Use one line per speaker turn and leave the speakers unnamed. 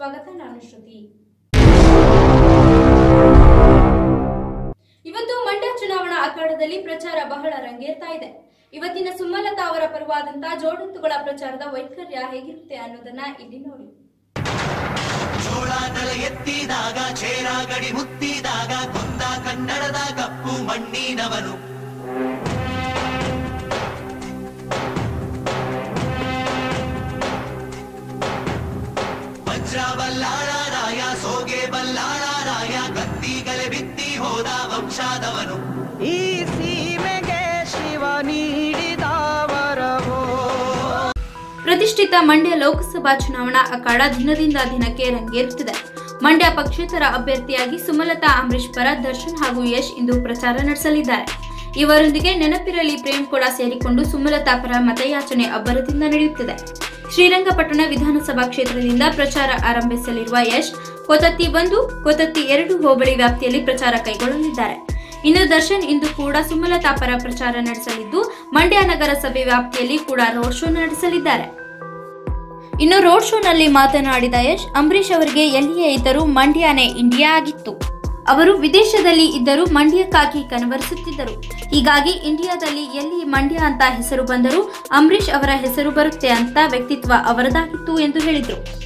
ಸ್ವಾಗತ ನಾನು ಶ್ರುತಿ ಇವತ್ತು ಮಂಡ್ಯ ಚುನಾವಣಾ ಅಖಾಡದಲ್ಲಿ ಪ್ರಚಾರ ಬಹಳ ರಂಗೇರ್ತಾ ಇದೆ ಇವತ್ತಿನ ಸುಮಲತಾ ಅವರ ಪರವಾದಂತಹ ಜೋಡತ್ತುಗಳ ಪ್ರಚಾರದ ವೈಖರ್ಯ ಹೇಗಿರುತ್ತೆ ಅನ್ನೋದನ್ನ ಇಲ್ಲಿ ನೋಡಿ
ಜೋಳ ತಲೆ ಎತ್ತಿದಾಗ ಚೇರ ಗಡಿ ಮುತ್ತಿದಾಗ ಕೊಂದ ಕನ್ನಡದ ಕಪ್ಪು ಮಣ್ಣಿನವನು ವಜ್ರ ಬಲ್ಲಾಳ ರಾಯ ಸೋಗೆ ಬಲ್ಲಾಳ ರಾಯ ಕತ್ತಿಗಲೆ ಬಿತ್ತಿ ಹೋದ ವಂಶಾದವನು
ಈ ಸೀಮೆಗೆ ಶಿವ ನೀಡಿದ ವರವೋ
ಪ್ರತಿಷ್ಠಿತ ಮಂಡ್ಯ ಲೋಕಸಭಾ ಚುನಾವಣಾ ಅಖಾಡ ದಿನದಿಂದ ದಿನಕ್ಕೆ ರಂಗೇರುತ್ತಿದೆ ಮಂಡ್ಯ ಪಕ್ಷೇತರ ಅಭ್ಯರ್ಥಿಯಾಗಿ ಸುಮಲತಾ ಅಂಬರೀಶ್ ಪರ ದರ್ಶನ್ ಹಾಗೂ ಯಶ್ ಇಂದು ಪ್ರಚಾರ ನಡೆಸಲಿದ್ದಾರೆ ಇವರೊಂದಿಗೆ ನೆನಪಿರಲಿ ಪ್ರೇಮ್ ಕೂಡ ಸೇರಿಕೊಂಡು ಸುಮಲತಾ ಪರ ಮತಯಾಚನೆ ಅಬ್ಬರದಿಂದ ನಡೆಯುತ್ತಿದೆ ಶ್ರೀರಂಗಪಟ್ಟಣ ವಿಧಾನಸಭಾ ಕ್ಷೇತ್ರದಿಂದ ಪ್ರಚಾರ ಆರಂಭಿಸಲಿರುವ ಯಶ್ ಕೊತತ್ತಿ ಒಂದು ಕೊತತ್ತಿ ಎರಡು ಹೋಬಳಿ ವ್ಯಾಪ್ತಿಯಲ್ಲಿ ಪ್ರಚಾರ ಕೈಗೊಳ್ಳಲಿದ್ದಾರೆ ಇನ್ನು ದರ್ಶನ್ ಇಂದು ಕೂಡ ಸುಮಲತಾ ಪರ ಪ್ರಚಾರ ನಡೆಸಲಿದ್ದು ಮಂಡ್ಯ ನಗರಸಭೆ ವ್ಯಾಪ್ತಿಯಲ್ಲಿ ಕೂಡ ರೋಡ್ ಶೋ ನಡೆಸಲಿದ್ದಾರೆ ಇನ್ನು ರೋಡ್ ಶೋನಲ್ಲಿ ಮಾತನಾಡಿದ ಯಶ್ ಅಂಬರೀಶ್ ಅವರಿಗೆ ಎಲ್ಲಿಯೇ ಇದ್ದರೂ ಮಂಡ್ಯನೇ ಇಂಡಿಯಾ ಆಗಿತ್ತು ಅವರು ವಿದೇಶದಲ್ಲಿ ಇದ್ದರೂ ಮಂಡ್ಯಕ್ಕಾಗಿ ಕನವರಿಸುತ್ತಿದ್ದರು ಹೀಗಾಗಿ ಇಂಡಿಯಾದಲ್ಲಿ ಎಲ್ಲಿ ಮಂಡ್ಯ ಅಂತ ಹೆಸರು ಬಂದರೂ ಅಂಬರೀಶ್ ಅವರ ಹೆಸರು ಬರುತ್ತೆ ಅಂತ ವ್ಯಕ್ತಿತ್ವ ಅವರದಾಗಿತ್ತು ಎಂದು ಹೇಳಿದರು